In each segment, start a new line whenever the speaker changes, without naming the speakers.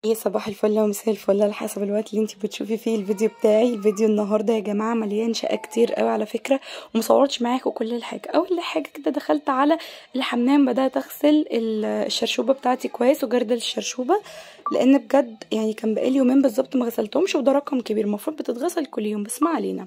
ايه صباح الفل ومساء الفل على حسب الوقت اللي انتي بتشوفي فيه الفيديو بتاعي الفيديو النهارده يا جماعه مليان شقه كتير قوي على فكره ومصورتش معاكم كل الحاجه اول حاجه كده دخلت على الحمام بدات اغسل الشرشوبه بتاعتي كويس وجردل الشرشوبه لان بجد يعني كان بقالي يومين بالظبط ما غسلتهمش وده رقم كبير المفروض بتتغسل كل يوم بس ما علينا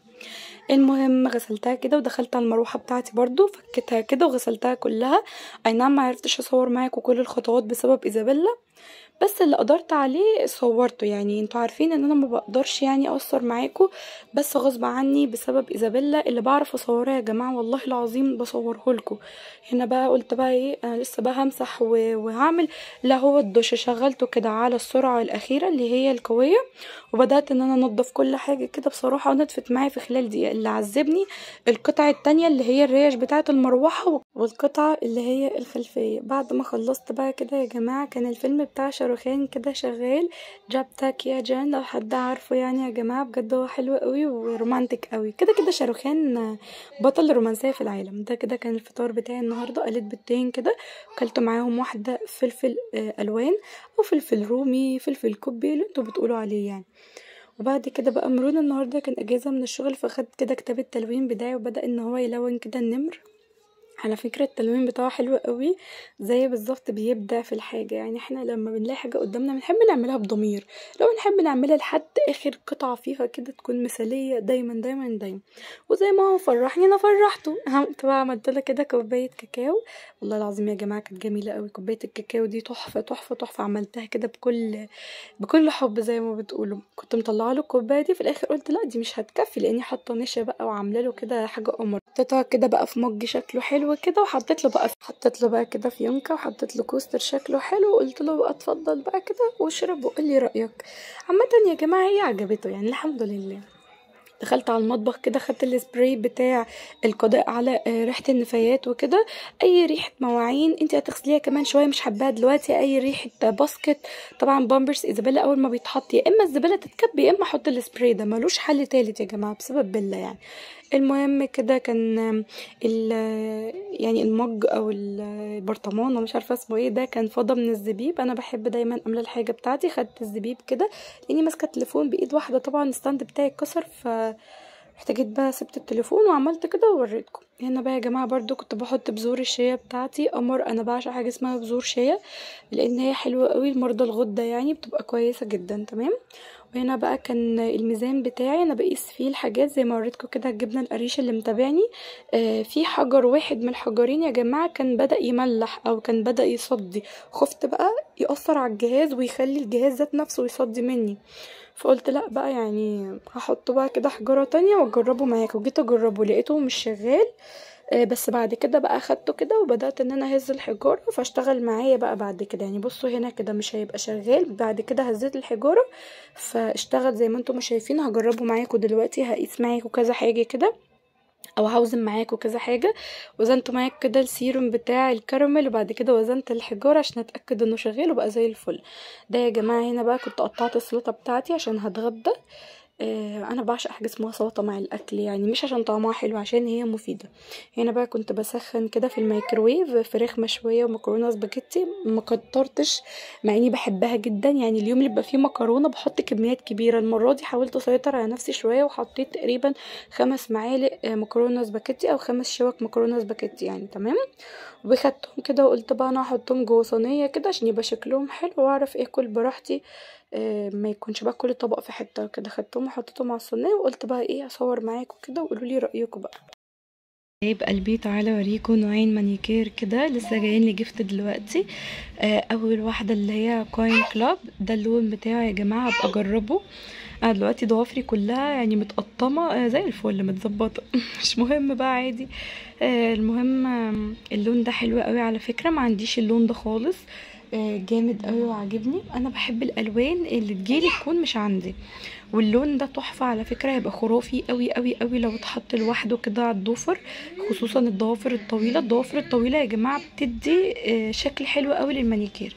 المهم غسلتها كده ودخلت على المروحه بتاعتي برضو فكيتها كده وغسلتها كلها اي نعم ما عرفتش اصور معاكم كل الخطوات بسبب ايزابيلا بس اللي قدرت عليه صورته يعني انتوا عارفين ان انا ما بقدرش يعني اقصر معاكم بس غصب عني بسبب ايزابيلا اللي بعرف اصورها يا جماعه والله العظيم بصوره لكم هنا بقى قلت بقى ايه انا لسه بقى همسح وهعمل لا هو الدش شغلته كده على السرعه الاخيره اللي هي القويه وبدات ان انا انضف كل حاجه كده بصراحه ونطفت معايا في خلال دقيقه اللي عذبني القطعه التانية اللي هي الريش بتاعه المروحه والقطعه اللي هي الخلفيه بعد ما خلصت بقى كده يا جماعه كان الفيلم بتاع شاروخان كده شغال جابتك يا جان لو حد عارفه يعني يا جماعه بجد هو حلو قوي ورومانتك قوي كده كده شاروخان بطل الرومانسيه في العالم ده كده كان الفطار بتاعي النهارده قليت بيضتين كده وكلت معاهم واحده فلفل الوان او فلفل رومي فلفل كوبي اللي انتوا بتقولوا عليه يعني وبعد كده بقى مرون النهارده كان اجازه من الشغل فخد كده كتاب التلوين بتاعي وبدا ان هو يلون كده النمر على فكرة التلوين بتاعه حلو قوي زي بالظبط بيبدع في الحاجة يعني احنا لما بنلاقي حاجة قدامنا بنحب نعملها بضمير لو نحب نعملها لحد اخر قطعة فيها كده تكون مثالية دايما دايما دايما وزي ما هو فرحني انا فرحته قمت بقى عملت له كده كوباية كاكاو والله العظيم يا جماعة كانت جميلة قوي كوباية الكاكاو دي تحفة تحفة تحفة عملتها كده بكل بكل حب زي ما بتقولوا كنت مطلعه له الكوباية دي في الاخر قلت لا دي مش هتكفي لاني حاطة نشا بقى وعامله له كده حاجة قمر حطيتها كده بقى في مج شكله حلو كده وحطيت له بقى حطيت له بقى كده فيونكه وحطيت له كوستر شكله حلو وقلت له بقى اتفضل بقى كده واشرب وقول لي رايك عامه يا جماعه هي عجبته يعني الحمد لله دخلت على المطبخ كده خدت السبراي بتاع القضاء على ريحه النفايات وكده اي ريحه مواعين انت هتغسليها كمان شويه مش حباها دلوقتي اي ريحه باسكت طبعا بامبرز ايزابيلا اول ما بيتحط يا اما الزباله تتكب يا اما احط السبراي ده ملوش حل تالت يا جماعه بسبب بيلا يعني المهم كده كان ال يعني المج او البرطمان ومش عارفه اسمه ايه ده كان فضه من الزبيب انا بحب دايما املى الحاجه بتاعتي خدت الزبيب كده لاني ماسكه التليفون بايد واحده طبعا الستاند بتاعي اتكسر ف احتاجيت بقى سبت التليفون وعملت كده ووريتكم هنا بقى يا جماعه برضو كنت بحط بذور الشيا بتاعتي قمر انا بعشق حاجه اسمها بذور شيا لان هي حلوه قوي لمرضى الغده يعني بتبقى كويسه جدا تمام وهنا بقى كان الميزان بتاعي انا بقيس فيه الحاجات زي ما وريتكم كده الجبنه القريش اللي متابعني آه في حجر واحد من الحجرين يا جماعه كان بدا يملح او كان بدا يصدي خفت بقى ياثر على الجهاز ويخلي الجهاز ذات نفسه يصدي مني فقلت لا بقى يعني هحطه بقى كده حجره تانية واجربه معاكم وجيت اجربه لقيته مش شغال بس بعد كده بقى اخدته كده وبدات ان انا اهز الحجاره فاشتغل معايا بقى بعد كده يعني بصوا هنا كده مش هيبقى شغال بعد كده هزيت الحجاره فاشتغل زي ما انتم شايفين هجربه معاكم دلوقتي هقيس معاكم كذا حاجه كده او هوزن معاكم كذا حاجه وزنت معاك كده السيروم بتاع الكراميل وبعد كده وزنت الحجاره عشان اتاكد انه شغال وبقى زي الفل ده يا جماعه هنا بقى كنت قطعت السلطه بتاعتي عشان هتغدى آه انا بعشق حاجه اسمها سلطه مع الاكل يعني مش عشان طعمها حلو عشان هي مفيده هنا بقى كنت بسخن كده في الميكروويف فراخ مشويه ومكرونه سباجيتي ما كترتش مع اني بحبها جدا يعني اليوم اللي بيبقى فيه مكرونه بحط كميات كبيره المره دي حاولت اسيطر على نفسي شويه وحطيت تقريبا خمس معالق مكرونه سباجيتي او خمس شوك مكرونه سباجيتي يعني تمام وخدتهم كده وقلت بقى انا هحطهم جوه صينيه كده عشان يبقى شكلهم حلو واعرف اكل براحتي آه ما يكونش بقى كل طبق في حته كده خدتهم وحطيتهم على الصينيه وقلت بقى ايه اصور معاكم كده وقولوا لي رايكم بقى حبايب قلبي تعالى اوريكم نوعين مانيكير كده لسه جايين لي جفت دلوقتي آه اول واحده اللي هي كوين كلاب ده اللون بتاعه يا جماعه هبقى اجربه انا دلوقتي ضوافري كلها يعني متقطمه آه زي الفل متظبطه مش مهم بقى عادي آه المهم اللون ده حلو قوي على فكره ما عنديش اللون ده خالص جامد قوي وعاجبني انا بحب الالوان اللي تجيلي تكون مش عندي واللون ده تحفه على فكره هيبقى خرافي قوي قوي قوي لو اتحط لوحده كده على الضفر خصوصا الضوافر الطويله الضوافر الطويله يا جماعه بتدي شكل حلو قوي للمانيكير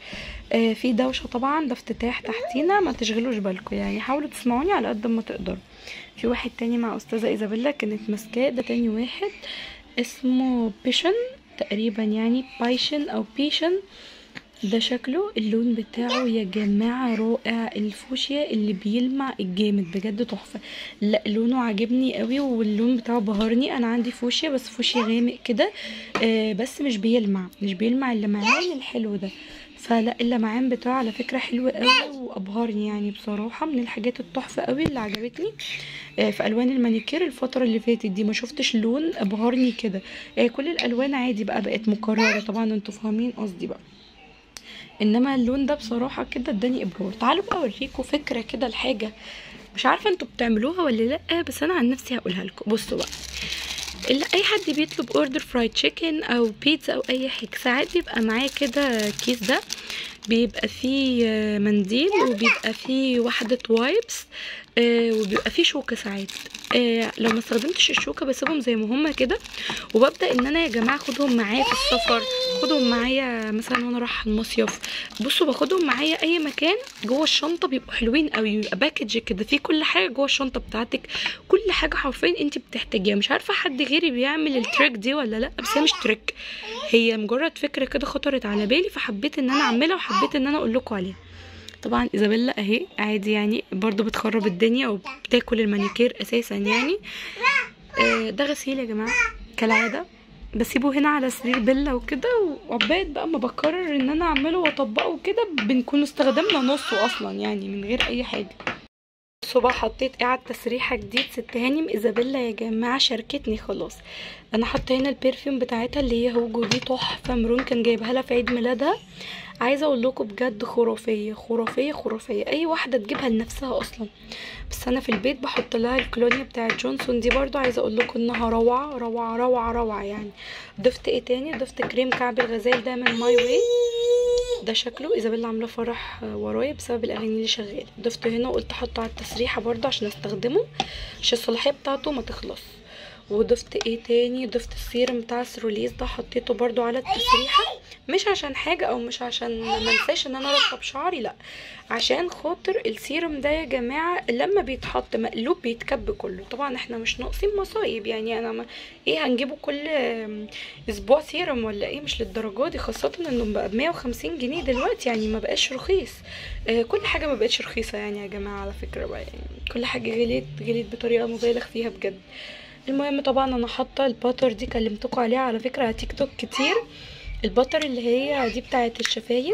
في دوشه طبعا ده افتتاح تحتينا ما تشغلوش بالكم يعني حاولوا تسمعوني على قد ما تقدروا في واحد تاني مع استاذه ايزابيلا كانت ماسكاه ده تاني واحد اسمه بيشن تقريبا يعني بايشن او بيشن ده شكله اللون بتاعه يا جماعة رائع الفوشيا اللي بيلمع الجامد بجد تحفة لا لونه عاجبني قوي واللون بتاعه بهرني انا عندي فوشيا بس فوشيا غامق كده آه بس مش بيلمع مش بيلمع اللمعان الحلو ده فلا اللمعان بتاعه على فكرة حلو قوي وابهرني يعني بصراحة من الحاجات التحفة قوي اللي عجبتني آه في الوان المانيكير الفترة اللي فاتت دي ما شفتش لون ابهرني كده آه كل الالوان عادي بقى بقت مكررة طبعا انتوا فاهمين قصدي بقى انما اللون ده بصراحه كده اداني ابهار تعالوا بقى اوريكم فكره كده لحاجه مش عارفه انتوا بتعملوها ولا لا بس انا عن نفسي هقولها لكم بصوا بقى اللي اي حد بيطلب اوردر فرايد تشيكن او بيتزا او اي حاجه ساعات بيبقى معاه كده كيس ده بيبقى فيه آه، منديل وبيبقى فيه واحدة وايبس آه، وبيبقى فيه شوكة ساعات آه، لو ما استخدمتش الشوكة بسيبهم زي ما هما كده وببدأ ان انا يا جماعة اخدهم معايا في السفر اخدهم معايا مثلا وانا رايحة المصيف بصوا باخدهم معايا اي مكان جوه الشنطة بيبقوا حلوين قوي بيبقى باكج كده فيه كل حاجة جوه الشنطة بتاعتك كل حاجة حرفيا انت بتحتاجيها مش عارفة حد غيري بيعمل التريك دي ولا لا بس هي مش تريك هي مجرد فكرة كده خطرت على بالي فحبيت ان انا اعملها وحبيت ان انا اقول لكم عليها طبعا ايزابيلا اهي عادي يعني برضو بتخرب الدنيا وبتاكل المانيكير اساسا يعني آه، ده غسيل يا جماعه كالعاده بسيبه هنا على سرير بيلا وكده وعقبال بقى ما بقرر ان انا اعمله واطبقه وكده بنكون استخدمنا نصه اصلا يعني من غير اي حاجه بصوا بقى حطيت قاعد تسريحه جديد ست هانم ايزابيلا يا جماعه شاركتني خلاص انا حاطه هنا البرفيوم بتاعتها اللي هي هوجو دي تحفه مرون كان جايبها لها في عيد ميلادها عايزه اقول لكم بجد خرافيه خرافيه خرافيه اي واحده تجيبها لنفسها اصلا بس انا في البيت بحط لها الكولونيا بتاعه جونسون دي برضو عايزه اقول لكم انها روعه روعه روعه روعه يعني ضفت ايه تاني ضفت كريم كعب الغزال ده من ماي واي ده شكله ايزابيلا عامله فرح ورايا بسبب الاغاني اللي شغاله ضفته هنا وقلت احطه على التسريحه برضه عشان استخدمه عشان الصلاحيه بتاعته ما تخلص وضفت ايه تاني ضفت السيرم بتاع السروليز ده حطيته برضو على التسريحه مش عشان حاجه او مش عشان ما انساش ان انا ارطب شعري لا عشان خاطر السيرم ده يا جماعه لما بيتحط مقلوب بيتكب كله طبعا احنا مش ناقصين مصايب يعني انا ما ايه هنجيبه كل آم، اسبوع سيرم ولا ايه مش للدرجه دي خاصه انه بقى ب 150 جنيه دلوقتي يعني ما بقاش رخيص آه، كل حاجه ما بقتش رخيصه يعني يا جماعه على فكره بقى يعني كل حاجه غليت غليت بطريقه مبالغ فيها بجد المهم طبعا انا حاطه الباتر دي كلمتكم عليها على فكره على تيك توك كتير الباتر اللي هي دي بتاعه الشفايف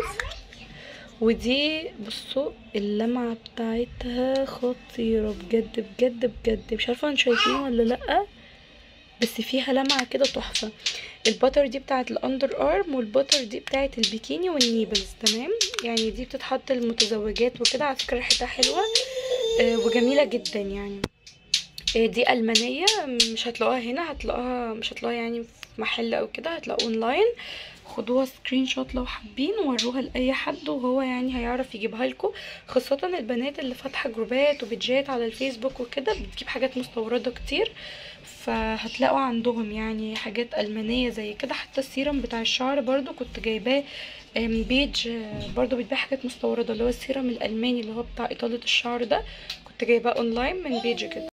ودي بصوا اللمعه بتاعتها خطيره بجد بجد بجد مش عارفه انتوا شايفين ولا لا بس فيها لمعه كده تحفه الباتر دي بتاعه الاندر ارم والباتر دي بتاعه البيكيني والنيبلز تمام يعني دي بتتحط للمتزوجات وكده على فكره ريحتها حلوه آه، وجميله جدا يعني آه، دي ألمانية مش هتلاقوها هنا هتلاقوها مش هتلاقوها يعني في محل أو كده هتلاقوها اونلاين خدوها سكرين شوت لو حابين وروها لأي حد وهو يعني هيعرف يجيبها لكم خاصة البنات اللي فاتحة جروبات وبيجات على الفيسبوك وكده بتجيب حاجات مستوردة كتير فهتلاقوا عندهم يعني حاجات ألمانية زي كده حتى السيرم بتاع الشعر برضو كنت جايباه آم، بيج آه، برضو بتبيع حاجات مستوردة اللي هو السيرم الألماني اللي هو بتاع إطالة الشعر ده كنت جايباه اونلاين من بيج كده